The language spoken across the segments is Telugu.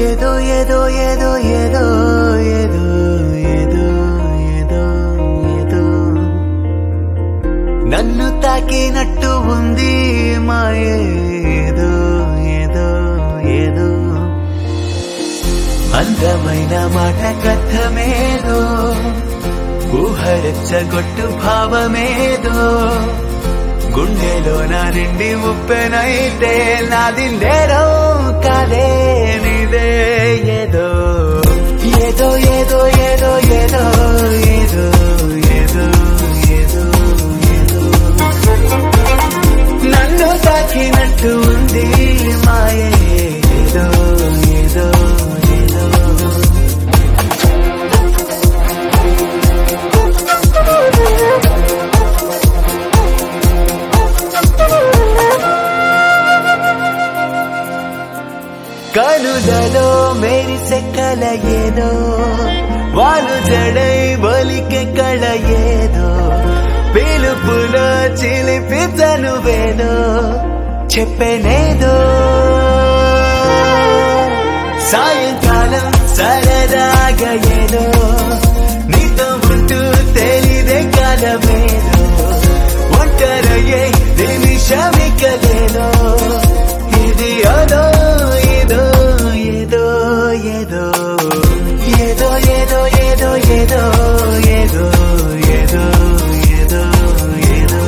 ఏదో ఏదో ఏదో ఏదో ఏదో ఏదో ఏదో ఏదో నన్ను తాకినట్టు ఉంది మాయే ఏదో ఏదో ఏదో అందమైన మాట కథమేదో ఊహరెచ్చగొట్టు భావమేదో గుండెలో నా నిండి ఉప్పెనైతే నాది నేరం కాదే నీదే ఏదో ఏదో ఏదో ఏదో ఏదో ఏదో ఏదో ఏదో ఏదో నన్ను తాకినట్టు ఉంది మాయే ఏదో ఏదో ఏదో కనులలో మెరిసె కల ఏదో వాళ్ళు జడై బలికె కళ ఏదో పిలుపులో చిలిపి తనువేదో చెప్పనేదో సాయంకాలం సరదాగా ఏదో నీతో ఉంటూ తెలిదే కాలమేదో ఒంటరయ్యే నిమిషమికలేదో ఇది అదో ఏదో ఏదో ఏదో ఏదో ఏదో ఏదో ఏదో ఏదో ఏదో ఏదో ఏదో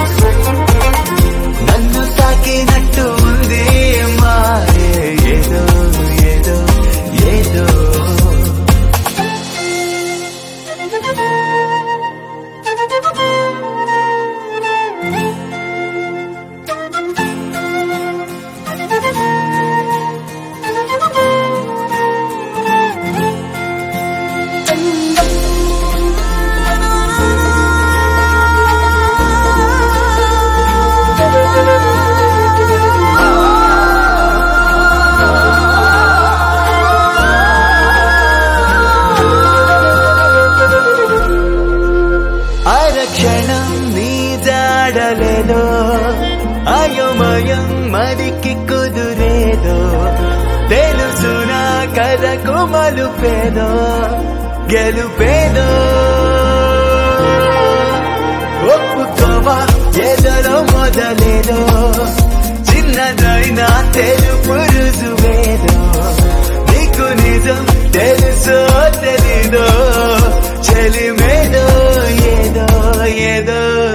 నన్ను తాకినట్టు ఉంది మారే ఏదో ఏదో ఏదో అరక్షణం నీ జాడలేదో అయోమయం మరికి కుదురేదో తెలుసునా కథకు మలుపేదో గెలుపేదో ఒప్పుకోవా ఎదలో మొదలేదో చిన్నదైనా తెలుపు రుజువేదో నీకు నిజం తెలుసో తెలీదో చెలిమేదో ఏదో ఏదో